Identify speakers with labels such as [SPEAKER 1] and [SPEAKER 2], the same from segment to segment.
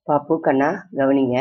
[SPEAKER 1] பாப்பு கண்ணா கவனிங்க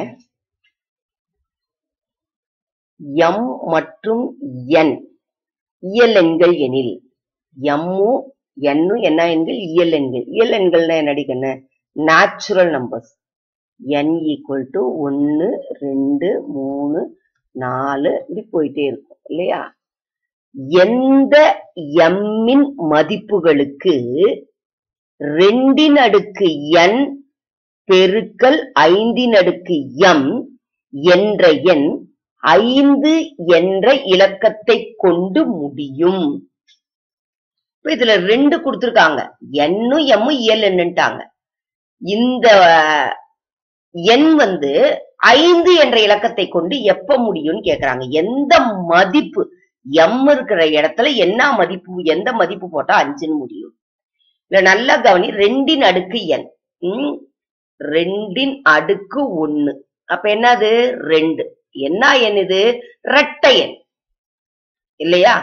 [SPEAKER 1] எம் மற்றும் என் இயல் எண்கள் எனில் எம்மும் என்னும் என்ன எண்கள் இயல் எண்கள் இயல் எண்கள்னா என்னடி கண்ணு natural numbers N equal to ஒன்னு ரெண்டு மூணு நாலு இப்படி போயிட்டே இருக்கும் இல்லையா எந்த எம்மின் மதிப்புகளுக்கு ரெண்டின் அடுக்கு என் பெருக்கல் ஐந்தின் அடுக்கு எம் என்ற எண் ஐந்து என்ற இலக்கத்தை கொண்டு முடியும் இப்ப இதுல ரெண்டு கொடுத்திருக்காங்க எண்ணும் எம்மும் இயல் எண்ணுட்டாங்க இந்த எண் வந்து ஐந்து என்ற இலக்கத்தை கொண்டு எப்ப முடியும்னு கேக்குறாங்க எந்த மதிப்பு எம் இருக்கிற இடத்துல என்ன மதிப்பு எந்த மதிப்பு போட்டா அஞ்சுன்னு முடியும் இல்ல நல்லா கவனி ரெண்டின் அடுக்கு எண் ம், ரெண்டின் அடுக்கு ஒண்ணு அப்ப என்னது ரெண்டு என்ன எண் இது ரெட்டை எண் இல்லையா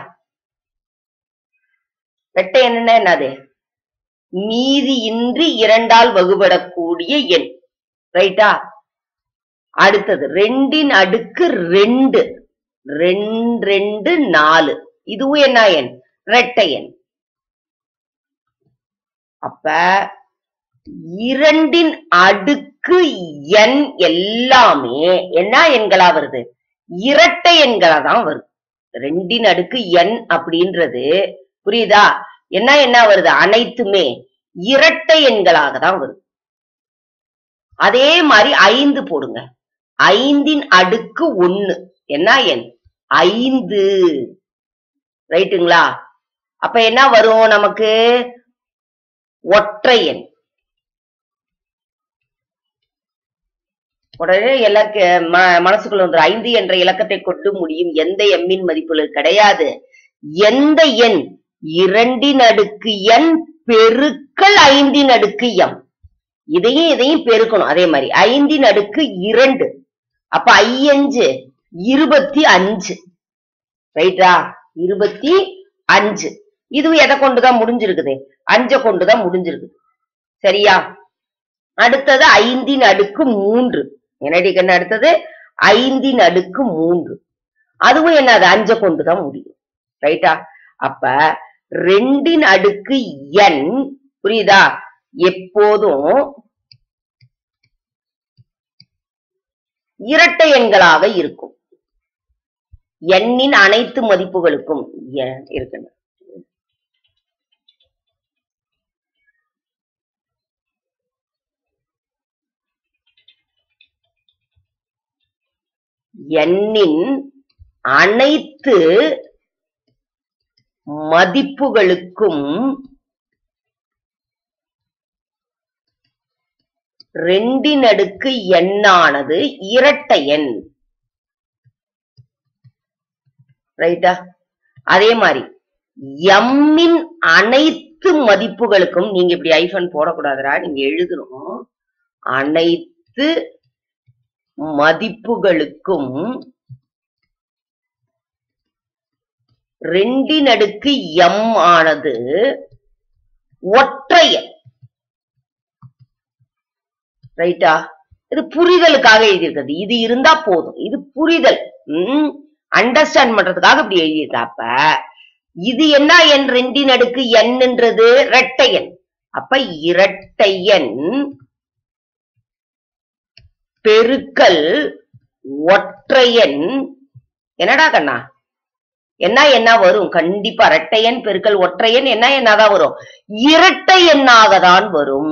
[SPEAKER 1] ரெட்டை எண்ணுன்னா என்னது மீதி இன்றி இரண்டால் வகுபடக்கூடிய எண் ரைட்டா அடுத்தது ரெண்டின் அடுக்கு ரெண்டு ரெண்டு ரெண்டு நாலு இதுவும் என்ன எண் ரெட்டை எண் அப்ப இரண்டின் அடுக்கு எண் எல்லாமே என்ன எண்களா வருது இரட்டை எண்களா தான் வருது ரெண்டின் அடுக்கு எண் அப்படின்றது புரியுதா என்ன என்ன வருது அனைத்துமே இரட்டை எண்களாக தான் வருது அதே மாதிரி ஐந்து போடுங்க ஐந்தின் அடுக்கு ஒண்ணு என்ன எண் ஐந்து ரைட்டுங்களா அப்ப என்ன வரும் நமக்கு ஒற்றை எண் உடனே எல்லாம் கே- ம- மனசுக்குள்ள வந்து ஐந்து என்ற இலக்கத்தை கொண்டு முடியும் எந்த எம்மின் மதிப்புகள் கிடையாது எந்த எண் இரண்டின் அடுக்கு எண் பெருக்கல் ஐந்தின் அடுக்கு எம் இதையும் இதையும் பெருக்கணும் அதே மாதிரி ஐந்தின் அடுக்கு இரண்டு அப்ப ஐயஞ்சு இருபத்தி அஞ்சு ரைட்டா இருபத்தி அஞ்சு இதுவும் எதை கொண்டுதான் முடிஞ்சிருக்குது அஞ்ச கொண்டுதான் முடிஞ்சிருக்குது சரியா அடுத்தது ஐந்தின் அடுக்கு மூன்று என்னடி கண்ணு அடுத்தது ஐந்தின் அடுக்கு மூன்று அதுவும் என்னது அஞ்ச கொண்டுதான் முடியும் ரைட்டா அப்ப ரெண்டின் அடுக்கு எண் புரியுதா எப்போதும் இரட்டை எண்களாக இருக்கும் எண்ணின் அனைத்து மதிப்புகளுக்கும் எ- இருக்கணும் எண்ணின் அனைத்து மதிப்புகளுக்கும் ரெண்டின் அடுக்கு எண்ணானது இரட்டை எண் ரைட்டா அதே மாதிரி எம்மின் அனைத்து மதிப்புகளுக்கும் நீங்க இப்படி ஐஃபன் போடக்கூடாதுடா நீங்க எழுதணும் அனைத்து மதிப்புகளுக்கும் ரெண்டின் அடுக்கு எம் ஆனது ஒற்றை எண் ரைட்டா இது புரிதலுக்காக எழுதியிருக்கிறது இது இருந்தா போதும் இது புரிதல் உம் அண்டர்ஸ்டாண்ட் பண்றதுக்காக இப்படி எழுதியிருக்கா அப்ப இது என்ன எண் ரெண்டின் அடுக்கு எண்ன்றது இரட்டை எண் அப்ப இரட்டை எண் பெருக்கல் ஒற்றையன் என்னடா கண்ணா என்ன என்ன வரும் கண்டிப்பா இரட்டையன் பெருக்கல் ஒற்றையன் என்ன என்னதான் வரும் இரட்டை எண்ணாக தான் வரும்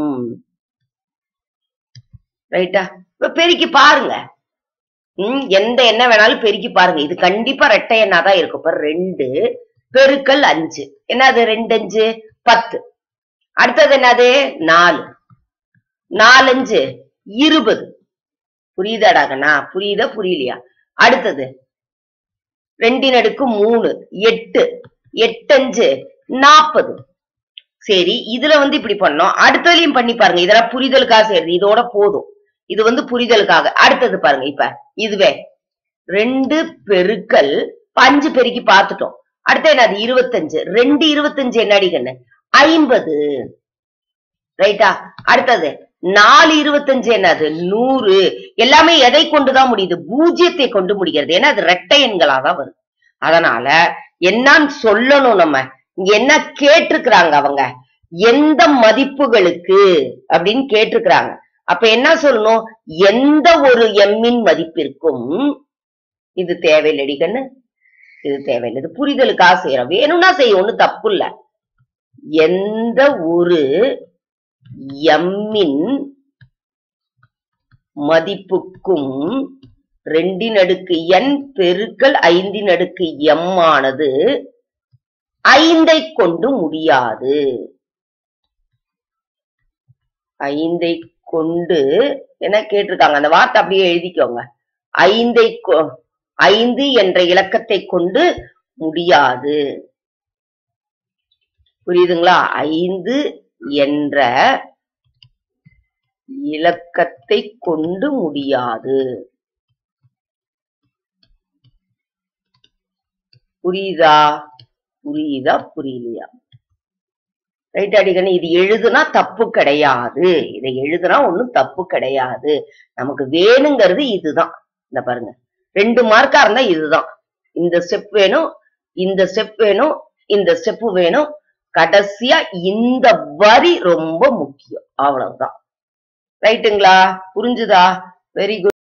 [SPEAKER 1] ரைட்டா இப்ப பெருக்கி பாருங்க ம் எந்த எண்ண வேணாலும் பெருக்கி பாருங்க இது கண்டிப்பா ரெட்டை எண்ணா தான் இருக்கும் இப்ப ரெண்டு பெருக்கல் அஞ்சு என்னது ரெண்டு அஞ்சு பத்து அடுத்தது என்னது நாலு நாலஞ்சு இருபது புரியுதாடா கண்ணா புரியுதா புரியலையா அடுத்தது ரெண்டின் அடுக்கு மூணு எட்டு எட்டஞ்சு நாற்பது சரி இதுல வந்து இப்படி பண்ணோம் அடுத்ததுலயும் பண்ணி பாருங்க இதெல்லாம் புரிதலுக்காக செய்யறது இதோட போதும் இது வந்து புரிதலுக்காக அடுத்தது பாருங்க இப்ப இதுவே ரெண்டு பெருக்கல் இப்ப அஞ்சு பெருக்கி பார்த்துட்டோம் அடுத்து என்னது இருபத்தஞ்சு ரெண்டு இருபத்தஞ்சு என்னடி கண்ணு ஐம்பது ரைட்டா அடுத்தது நாலு இருபத்தஞ்சு என்னது நூறு எல்லாமே எதை கொண்டுதான் முடியுது பூஜ்ஜியத்தை கொண்டு முடிகிறது ஏன்னா அது ரெட்டை எண்களா தான் வருது அதனால என்னன்னு சொல்லணும் நம்ம இங்க என்ன கேட்டிருக்கிறாங்க அவங்க எந்த மதிப்புகளுக்கு அப்படின்னு கேட்டிருக்கிறாங்க அப்ப என்ன சொல்லணும் எந்த ஒரு எம்மின் மதிப்பிற்கும் இது தேவையில்லடி கண்ணு இது தேவையில்லை இது புரிதலுக்காக செய்யறோம் வேணும்னா செய்ய ஒண்ணும் தப்பு இல்ல எந்த ஒரு எம்மின் மதிப்புக்கும் ரெண்டின் அடுக்கு என் பெருக்கல் ஐந்தின் அடுக்கு எம் ஆனது ஐந்தை கொண்டு முடியாது ஐந்தை கொண்டு என்ன கேட்டிருக்காங்க அந்த வார்த்தை அப்படியே எழுதிக்கோங்க ஐந்தை கொ- ஐந்து என்ற இலக்கத்தை கொண்டு முடியாது புரியுதுங்களா ஐந்து என்ற இலக்கத்தை கொண்டு முடியாது புரியுதா புரியுதா புரியலையா ரைட் அடிக்கணும் இது எழுதுனா தப்பு கிடையாது இதை எழுதுனா ஒண்ணும் தப்பு கிடையாது நமக்கு வேணுங்கிறது இதுதான் இந்த பாருங்க ரெண்டு மார்க்கா இருந்தா இதுதான் இந்த ஸ்டெப் வேணும் இந்த ஸ்டெப் வேணும் இந்த ஸ்டெப் வேணும் கடைசியா இந்த வரி ரொம்ப முக்கியம் அவ்வளவுதான் ரைட்டுங்களா புரிஞ்சுதா வெரி குட்